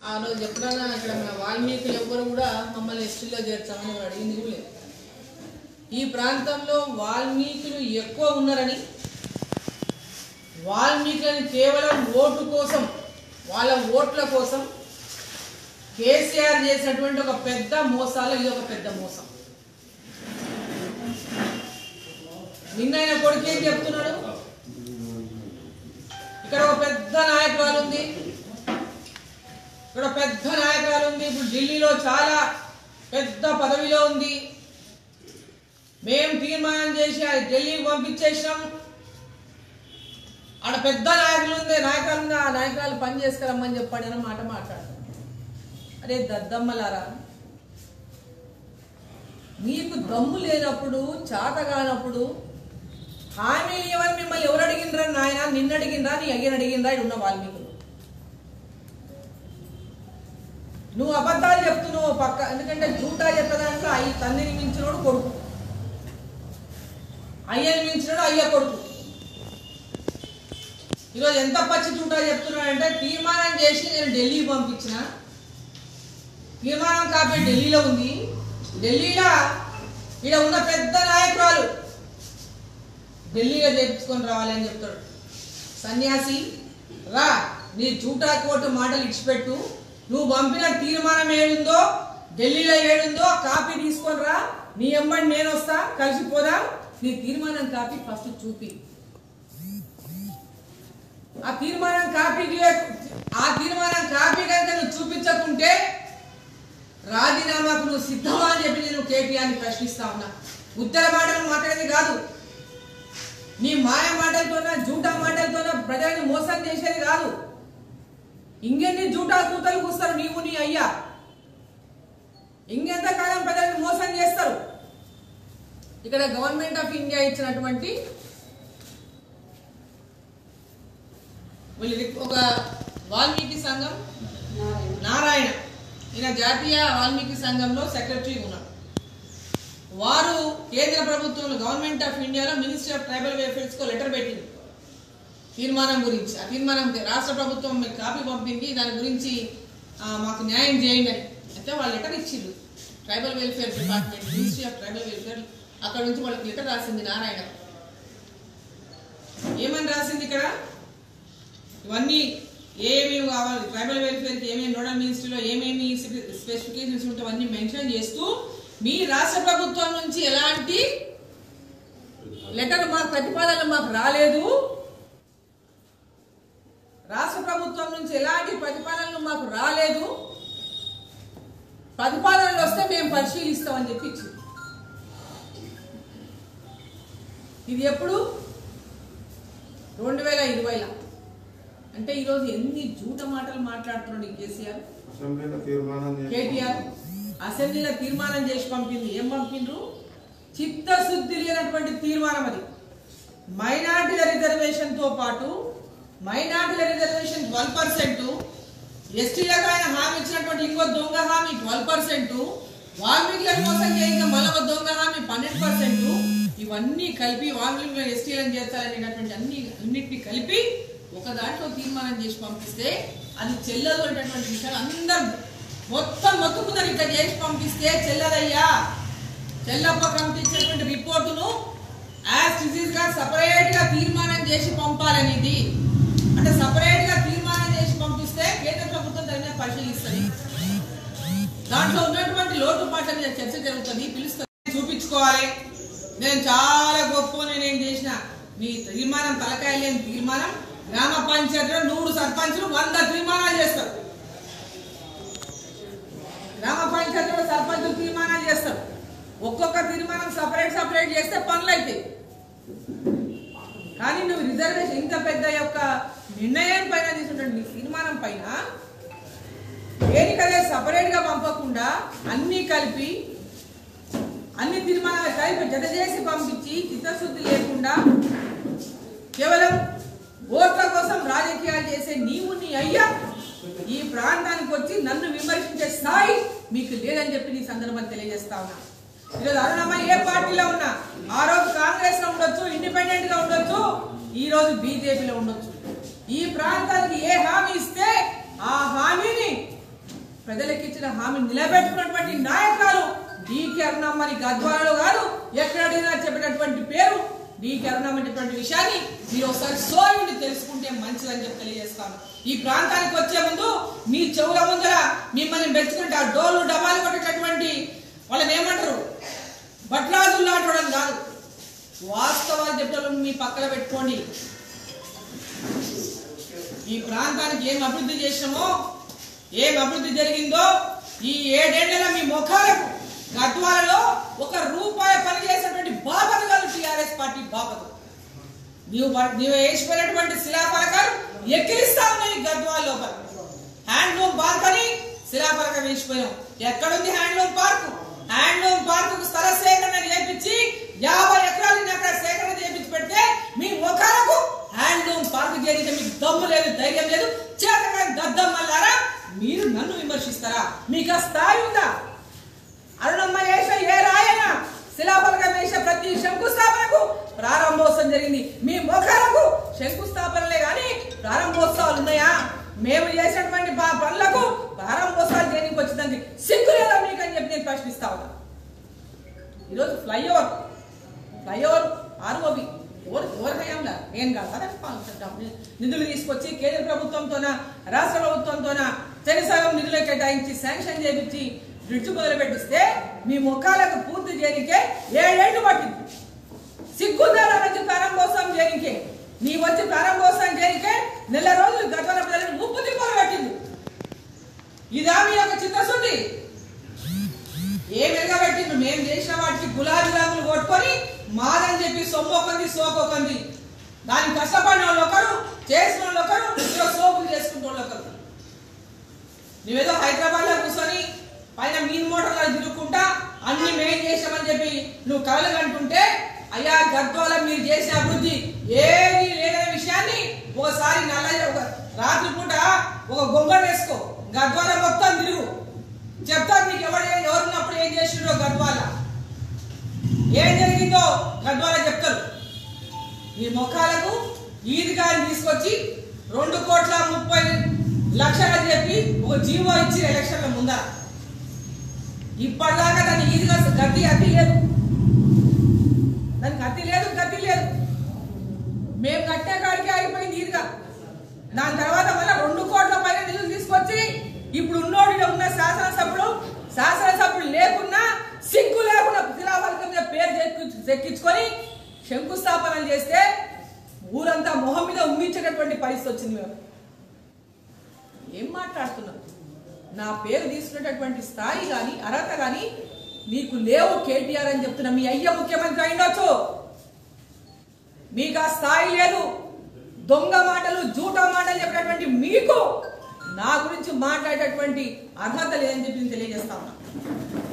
ఆ రోజు ఎప్పుడైనా ఇక్కడ మన వాల్మీకులు ఎవ్వరు కూడా మమ్మల్ని ఎస్టీలో చేర్చామని ఎవరు అడిగింది కూడా లేదు ఈ ప్రాంతంలో వాల్మీకులు ఎక్కువ ఉన్నారని వాల్మీకులని కేవలం ఓటు కోసం వాళ్ళ ఓట్ల కోసం కేసీఆర్ చేసినటువంటి ఒక పెద్ద మోసాలు ఇది ఒక పెద్ద మోసం నిన్న ఆయన కొడుకు ఏం చెప్తున్నాడు ఇక్కడ ఒక పెద్ద నాయకురాలు ఉంది ఇక్కడ ఒక పెద్ద నాయకురాలు ఉంది ఇప్పుడు ఢిల్లీలో చాలా పెద్ద పదవిలో ఉంది మేము తీర్మానం చేసి అది ఢిల్లీకి పంపించేసినాం ఆడ పెద్ద నాయకులు ఉంది నాయకులు ఉంది ఆ నాయకురాలు పని చేసుకురమ్మని చెప్పాడు అని మాట మాట్లాడుతున్నాం అరే దద్దమ్మలారా మీకు దమ్ము లేనప్పుడు చాత కానప్పుడు హామీలు ఇవ్వని మిమ్మల్ని ఎవరు అడిగినరా నాయన నిన్ను అడిగినరా నీ అయ్యని అడిగినరా ఇక్కడ ఉన్న వాల్మీకులు నువ్వు అబద్ధాలు చెప్తున్నావు పక్క ఎందుకంటే జూటా చెప్పేదాంట్లో అయ్యి తండ్రిని మించినోడు కొడుకు అయ్యని మించినోడు అయ్య కొడుకు ఈరోజు ఎంత పచ్చి జూటా చెప్తున్నాడంటే తీర్మానం చేసి నేను ఢిల్లీకి పంపించిన తీర్మానం కాపీ ఢిల్లీలో ఉంది ఢిల్లీలో ఈడ ఉన్న పెద్ద నాయకురాలు ఢిల్లీలో చేర్చుకొని రావాలని చెప్తాడు సన్యాసి రా నీ జూటా కోటు మాటలు ఇచ్చిపెట్టు నువ్వు పంపిన తీర్మానం ఏడుందో ఢిల్లీలో ఏడుందో కాపీ తీసుకొని రా నీ ఎమ్మడి నేను వస్తా కలిసిపోదాం నీ తీర్మానం కాపీ ఫస్ట్ చూపి ఆ తీర్మానం కాపీ ఆ తీర్మానం కాపీ కనుక నువ్వు చూపించకుంటే రాజీనామాకు నువ్వు సిద్ధమా అని చెప్పి నేను కేటీఆర్ని ప్రశ్నిస్తా ఉన్నా ఉత్తర మాటలు మాట్లాడేది కాదు నీ మాయ మాటలతోన జూటా మాటలతోన ప్రజల్ని మోసం చేసేది కాదు ఇంకెన్ని జూటా కూతలు కూస్తారు నీవు నీ అయ్యా ఇంకెంత కాలం ప్రజల్ని మోసం చేస్తారు ఇక్కడ గవర్నమెంట్ ఆఫ్ ఇండియా ఇచ్చినటువంటి వీళ్ళు ఒక వాల్మీకి సంఘం నారాయణ ఈయన జాతీయ వాల్మీకి సంఘంలో సెక్రటరీ ఉన్నారు వారు కేంద్ర ప్రభుత్వంలో గవర్నమెంట్ ఆఫ్ ఇండియాలో మినిస్ట్రీ ఆఫ్ ట్రైబల్ వెల్ఫేర్స్ కు లెటర్ పెట్టింది తీర్మానం గురించి ఆ తీర్మానం రాష్ట్ర ప్రభుత్వం మీకు కాపీ పంపింది దాని గురించి ఆ, మాకు న్యాయం చేయండి అని అయితే వాళ్ళు లెటర్ ఇచ్చిండ్రు tribal welfare department ministry of tribal welfare అక్కడ నుంచి వాళ్ళకి లెటర్ రాసింది నారాయణ ఏమని రాసింది ఇక్కడ ఇవన్నీ ఏమేమి కావాలి ట్రైబల్ వెల్ఫేర్కి ఏమేమి నోడల్ మినిస్ట్రీలో ఏమేమి స్పెసిఫికేషన్స్ ఉంటే అవన్నీ మెన్షన్ చేస్తూ మీ రాష్ట్ర ప్రభుత్వం నుంచి ఎలాంటి లెటర్ మాకు ప్రతిపాదన మాకు రాలేదు రాష్ట్ర ప్రభుత్వం నుంచి ఎలాంటి ప్రతిపాదనలు మాకు రాలేదు ప్రతిపాదనలు వస్తే మేము పరిశీలిస్తామని చెప్పి ఇచ్చింది ఇది ఎప్పుడు రెండు వేల ఇరవైలో అంటే ఈరోజు ఎన్ని జూట మాటలు మాట్లాడుతున్నాడు ఈ కేసీఆర్ అసెంబ్లీలో తీర్మానం చేసి కేటీఆర్ అసెంబ్లీలో తీర్మానం చేసి పంపింది ఏం పంపిండ్రు చిత్తశుద్ధి లేనటువంటి తీర్మానం అది మైనార్టీల రిజర్వేషన్ తో పాటు మైనార్టీల రిజర్వేషన్ ట్వెల్వ్ పర్సెంట్ ఎస్టీలకు ఆయన హామీ ఇచ్చినటువంటి ఇంకో దొంగ హామీ ట్వెల్వ్ పర్సెంట్ వాల్మీకులను మోసం చేయగా మళ్ళీ ఒక దొంగ హామీ పన్నెండు పర్సెంట్ ఇవన్నీ కలిపి వాల్మీకులను ఎస్టీలను చేస్తారనేటటువంటి అన్ని అన్నిటిని కలిపి ఒక దాంట్లో తీర్మానం చేసి పంపిస్తే అది చెల్లదు అనేటటువంటి విషయాలు అందరూ మొత్తం మొత్తుకున్నారు ఇక్కడ చేసి పంపిస్తే చెల్లదయ్యా చెల్లప్ప కమిటీ ఇచ్చినటువంటి రిపోర్టును యాజ్ డిసీజ్ గా సపరేట్ గా తీర్మానం చేసి పంపాలనేది అంటే సపరేట్ గా తీర్మానం చేసి పంపిస్తే కేంద్ర ప్రభుత్వం దాని మీద పరిశీలిస్తుంది దాంట్లో ఉన్నటువంటి లోటుపాట్ల మీద చర్చ జరుగుతుంది పిలుస్తుంది చూపించుకోవాలి నేను చాలా గొప్ప నేనేం చేసిన మీ తీర్మానం తలకాయ లేని తీర్మానం గ్రామ పంచాయతీలో నూరు సర్పంచులు వంద తీర్మానాలు చేస్తారు గ్రామ పంచాయతీలో సర్పంచులు తీర్మానాలు చేస్తారు ఒక్కొక్క తీర్మానం సపరేట్ సపరేట్ చేస్తే పనులు అవుతాయి కానీ నువ్వు రిజర్వేషన్ ఇంత పెద్ద యొక్క నిర్ణయం పైన తీసుకుంటే తీర్మానం పైన దేనికదే సపరేట్ గా పంపకుండా అన్ని కలిపి అన్ని తీర్మానాలు కలిపి జత చేసి పంపించి చిత్తశుద్ధి లేకుండా కేవలం ఓట్ల కోసం రాజకీయాలు చేసే నీవు నీ అయ్యా ఈ ప్రాంతానికి వచ్చి నన్ను విమర్శించే స్థాయి మీకు లేదని చెప్పి నీ సందర్భం తెలియజేస్తా ఉన్నా ఈరోజు అరుణమ్మ ఏ పార్టీలో ఉన్నా ఆ రోజు కాంగ్రెస్ లో ఉండొచ్చు ఇండిపెండెంట్ గా ఉండొచ్చు ఈ రోజు బీజేపీలో ఉండొచ్చు ఈ ప్రాంతానికి ఏ హామీ ఇస్తే ఆ హామీని ప్రజలకు ఇచ్చిన హామీ నిలబెట్టుకున్నటువంటి నాయకురాలు డీకే అరుణమ్మని గద్వాలలో కాదు ఎక్కడ అడిగినా చెప్పినటువంటి పేరు డీకే అరుణమ్మ అనేటువంటి విషయాన్ని మీరు ఒకసారి సోయుండి తెలుసుకుంటే మంచిదని చెప్పి తెలియజేస్తాను ఈ ప్రాంతానికి వచ్చే ముందు మీ చెవుల ముందర మిమ్మల్ని మెచ్చుకుంటే ఆ డోలు డబాలు కొట్టేటటువంటి వాళ్ళని ఏమంటారు భట్రాజులు నాటడం కాదు వాస్తవాలు చెప్పడం మీ పక్కన పెట్టుకోండి ఈ ప్రాంతానికి ఏం అభివృద్ధి చేసినామో ఏం అభివృద్ధి జరిగిందో ఈ ఏడేళ్ల మీ ముఖాలకు గద్వాలలో ఒక రూపాయి పని చేసినటువంటి బాపత కాదు టిఆర్ఎస్ పార్టీ బాపత నీవు ప- నీవు వేసిపోయినటువంటి శిలాఫలకాలు ఎక్కిరిస్తా ఉన్నాయి ఈ గద్వాల లోపల హ్యాండ్లూమ్ పార్క్ అని శిలాఫలకం వేసిపోయాం ఎక్కడుంది హ్యాండ్లూమ్ పార్క్ హ్యాండ్లూమ్ పార్క్ స్థల సేకరణ చేపించి యాభై ఎకరాలు అక్కడ సేకరణ చేపించి పెడితే మీ ముఖాలకు హ్యాండ్లూమ్ పార్క్ చేయడానికి మీకు దమ్ము లేదు ధైర్యం లేదు చేతగా దద్దమ్మలారా మీరు నన్ను విమర్శిస్తారా మీకు ఆ స్థాయి ఉందా అరుణమ్మ వేసిన ఏ రాయన శిలాఫలకం వేసిన ప్రతి శంకుస్థాపనకు ప్రారంభోత్సవం జరిగింది మీ ముఖాలకు శంకుస్థాపనలే కానీ ప్రారంభోత్సవాలు ఉన్నాయా మేము చేసినటువంటి పా- పనులకు ప్రారంభోత్సవాలు చేయడానికి వచ్చిందండి సిగ్గు లేదా మీకు అని చెప్పి నేను ప్రశ్నిస్తా ఉన్నా ఈరోజు ఫ్లైఓవర్ ఫ్లైఓవర్ ఆర్ఓబి ఎవరు ఎవరి హయాంలో నేను కాదు అదే డబ్బులు నిధులు తీసుకొచ్చి కేంద్ర ప్రభుత్వంతోన రాష్ట్ర ప్రభుత్వంతోన చెరిసగం నిధులు కేటాయించి శాంక్షన్ చేయించి బ్రిడ్జ్ మొదలు పెట్టిస్తే మీ ముఖాలకు పూర్తి చేయనికే ఏడేళ్లు పట్టింది సిగ్గుందాల వచ్చి ప్రారంభోత్సవం చేయనికే నీ వచ్చి ప్రారంభోత్సవం చేయనికే నెల రోజులు గర్భన ప్రజలను ముప్పు తిప్పలు పెట్టింది ఇదా మీ యొక్క చిత్తశుద్ధి ఏం ఎరగబెట్టిండ్రు మేము చేసిన వాటికి గులాబీ రంగులు కొట్టుకొని మాదని చెప్పి సొమ్ము ఒకంది సోకు ఒకంది దానికి కష్టపడిన వాళ్ళు ఒకరు చేసిన వాళ్ళు ఒకరు ఇందులో సోకులు చేసుకుంటే వాళ్ళు ఒకరు నువ్వేదో హైదరాబాద్ లో కూర్చొని పైన మీన్ మోటార్లో తిరుగుకుంటా అన్ని మేం చేసామని చెప్పి నువ్వు కలలు కంటుంటే అయ్యా గద్వాల మీరు చేసిన అభివృద్ధి ఏది లేదనే విషయాన్ని ఒకసారి నల్ల ఒక రాత్రిపూట ఒక గొంగడు వేసుకో గద్వాల మొత్తం తిరుగు చెప్తారు నీకు ఎవరు ఎవరున్నప్పుడు ఏం చేసిండ్రో గద్వాల ఏం జరిగిందో గద్వాల చెప్తారు ఈ ముఖాలకు ఈదిగాని తీసుకొచ్చి రెండు కోట్ల ముప్పై లక్షలు చెప్పి ఒక జీవో ఇచ్చిన ఎలక్షన్ల ముందర ఇప్పటిదాకా దాని ఈదిగా గతి అతి లేదు దానికి అతి లేదు గతి లేదు మేము కట్టే కాడికి ఆగిపోయింది ఈదిగా దాని తర్వాత మళ్ళీ రెండు కోట్ల పైన నిధులు తీసుకొచ్చి ఇప్పుడు ఉన్నోడు ఈడ ఉన్న శాసనసభ్యుడు శాసనసభ్యుడు లేకున్నా సిగ్గు లేకుండా శిలాఫలకం మీద పేరు చెక్కు- చెక్కించుకొని శంకుస్థాపన చేస్తే ఊరంతా మొహం మీద ఉమ్మించేటటువంటి పరిస్థితి వచ్చింది మేము ఏం మాట్లాడుతున్నాం నా పేరు తీసుకునేటటువంటి స్థాయి కానీ అర్హత కానీ మీకు లేవు కేటీఆర్ అని చెప్తున్నా మీ అయ్య ముఖ్యమంత్రి అయిండొచ్చు మీకు ఆ స్థాయి లేదు దొంగ మాటలు జూటా మాటలు చెప్పినటువంటి మీకు నా గురించి మాట్లాడేటటువంటి అర్హత లేదని చెప్పి నేను తెలియజేస్తా ఉన్నా